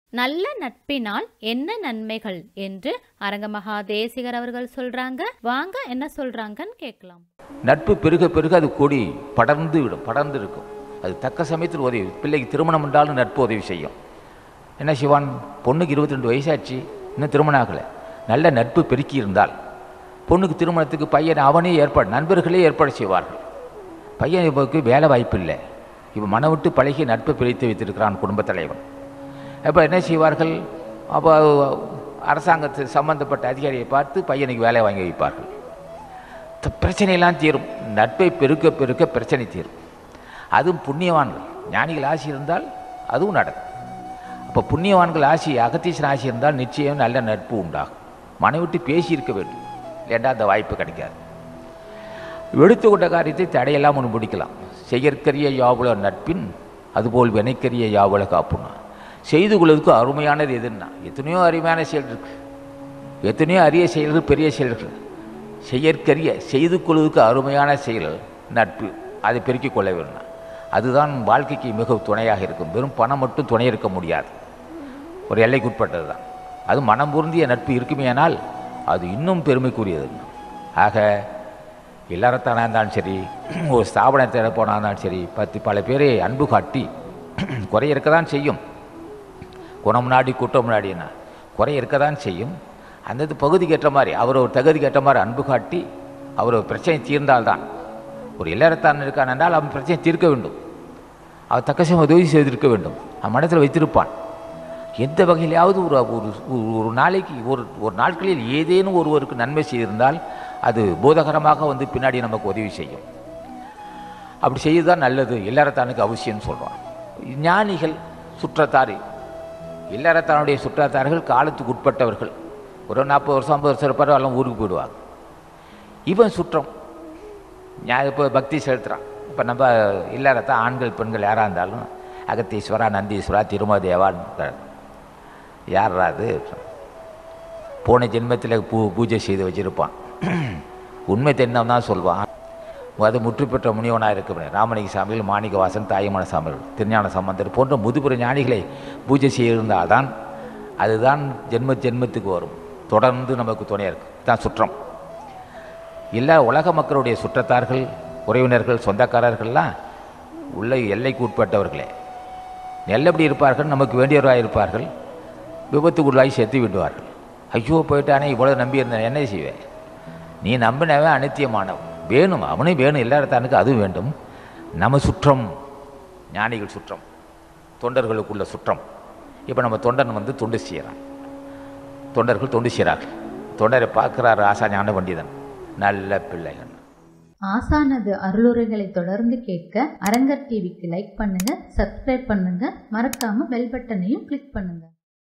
நல்ல நட்பினால் என்ன நன்மைகள் என்று அரங்கமகா தேசிகர் அவர்கள் சொல்றாங்க வாங்க என்ன சொல்றாங்கன்னு கேட்கலாம் நட்பு பெருக பெருக அது கொடி படர்ந்து விடும் படர்ந்து இருக்கும் அது தக்க சமயத்தில் உதவி பிள்ளைக்கு திருமணம் என்றாலும் நட்பு உதவி செய்யும் என்ன சிவான் பொண்ணுக்கு இருபத்தி ரெண்டு வயசாச்சு இன்னும் திருமணம் ஆகலை நல்ல நட்பு பெருக்கி இருந்தால் பொண்ணுக்கு திருமணத்துக்கு பையன் அவனே ஏற்பாடு நண்பர்களே ஏற்பாடு செய்வார்கள் பையன் இவனுக்கு வேலை வாய்ப்பு இல்லை இவன் மனம் விட்டு பழகிய நட்பை பிரித்து வைத்திருக்கிறான் குடும்பத் தலைவன் அப்போ என்ன செய்வார்கள் அப்போ அரசாங்கத்து சம்பந்தப்பட்ட அதிகாரியை பார்த்து பையனுக்கு வேலை வாங்கி வைப்பார்கள் த- பிரச்சனையெல்லாம் தீரும் நட்பை பெருக்க பெருக்க பிரச்சனை தீரும் அதுவும் புண்ணியவான்கள் ஞானிகள் ஆசி இருந்தால் அதுவும் நடக்கும் அப்போ புண்ணியவான்கள் ஆசி அகத்தீசன் ஆசி இருந்தால் நிச்சயம் நல்ல நட்பு உண்டாகும் மனை விட்டு பேசி இருக்க வேண்டும் இல்லைண்டா அந்த வாய்ப்பு கிடைக்காது எடுத்துக்கொண்ட காரியத்தை தடையெல்லாம் ஒன்று முடிக்கலாம் செய்யற்கரிய யாவுல நட்பின் அதுபோல் வினைக்கரிய யாவுல காப்புனா செய்து கொள்வதற்கு அருமையானது எதுன்னா எத்தனையோ அருமையான செயல் இருக்கு எத்தனையோ அரிய செயல்கள் பெரிய செயல்கள் செய்யற்கரிய செய்து கொள்வதற்கு அருமையான செயல் நட்பு அதை பெருக்கிக் கொள்ள வேண்டும் அதுதான் வாழ்க்கைக்கு மிக துணையாக இருக்கும் வெறும் பணம் மட்டும் துணை இருக்க முடியாது ஒரு எல்லைக்குட்பட்டது தான் அது மனம் பொருந்திய நட்பு இருக்குமேயானால் அது இன்னும் பெருமைக்குரியது ஆக எல்லாரத்தானா இருந்தாலும் சரி ஒரு ஸ்தாபனத்தில் போனா இருந்தாலும் சரி பத்து பல பேரை அன்பு காட்டி குறை இருக்க தான் செய்யும் குணம் நாடி குற்றம் நாடினா குறை இருக்க தான் செய்யும் அந்தந்த பகுதிக்கு ஏற்ற மாதிரி அவர் ஒரு தகுதிக்கு ஏற்ற மாதிரி அன்பு காட்டி அவர் ஒரு பிரச்சனை தீர்ந்தால்தான் ஒரு இல்லறத்தான் இருக்கான் என்றால் அவன் பிரச்சனை தீர்க்க வேண்டும் அவர் தக்க சமயம் உதவி செய்திருக்க வேண்டும் அவன் மனத்தில் வைத்திருப்பான் எந்த வகையிலாவது ஒரு ஒரு ஒரு- ஒரு நாளைக்கு ஒரு ஒரு நாட்களில் ஏதேனும் ஒருவருக்கு நன்மை செய்திருந்தால் அது போதகரமாக வந்து பின்னாடி நமக்கு உதவி செய்யும் அப்படி செய்யதான் நல்லது இல்லறத்தானுக்கு அவசியம்னு சொல்கிறான் ஞானிகள் சுற்றத்தார் இல்லறத்தானுடைய சுற்றத்தார்கள் காலத்துக்கு உட்பட்டவர்கள் ஒரு நாற்பது வருஷம் ஐம்பது வருஷம் இருப்பாரோ எல்லாம் ஊருக்கு போயிடுவாங்க இவன் சுற்றம் ஞா- இப்போ பக்தி செலுத்துகிறான் இப்போ நம்ம இல்லறத்தான் ஆண்கள் பெண்கள் யாராக இருந்தாலும் அகத்தீஸ்வரா நந்தீஸ்வரா திருமதேவான்னு யாரா அது போன ஜென்மத்தில் பூ பூஜை செய்து வச்சிருப்பான் உண்மை தென்னம் தான் சொல்வான் அது முற்று பெற்ற முனிவனாக இருக்க ராமலிங்க சாமிகள் மாணிக்கவாசன் தாயமான சாமிகள் திருஞான சம்பந்தர் போன்ற முதுபெற ஞானிகளை பூஜை செய்திருந்தால்தான் அதுதான் ஜென்ம ஜென்மத்துக்கு வரும் தொடர்ந்து நமக்கு துணையாக இருக்கு தான் சுற்றம் எல்லா உலக மக்களுடைய சுற்றத்தார்கள் உறவினர்கள் சொந்தக்காரர்கள்லாம் உள்ள எல்லைக்கு உட்பட்டவர்களே நல்லபடி இருப்பார்கள் நமக்கு வேண்டியவராக இருப்பார்கள் விபத்துக்குள்ளாகி செத்து விடுவார்கள் ஐயோ போயிட்டானே இவ்வளோ நம்பி இருந்தேன் என்ன செய்வேன் நீ நம்பினவன் அனித்தியமானவன் வேணும் அவனும் வேணும் எல்லாத்தானுக்கு அதுவும் வேண்டும் நம்ம சுற்றம் ஞானிகள் சுற்றம் தொண்டர்களுக்குள்ள சுற்றம் இப்போ நம்ம தொண்டன் வந்து தொண்டு செய்கிறான் தொண்டர்கள் தொண்டு செய்கிறார்கள் தொண்டரை பார்க்குறாரு ஆசா ஞான பண்டிதன் நல்ல பிள்ளைகள் ஆசானது அருளுரைகளை தொடர்ந்து கேட்க அரங்கர் டிவிக்கு லைக் பண்ணுங்க சப்ஸ்கிரைப் பண்ணுங்க மறக்காம பெல் பட்டனையும் கிளிக் பண்ணுங்க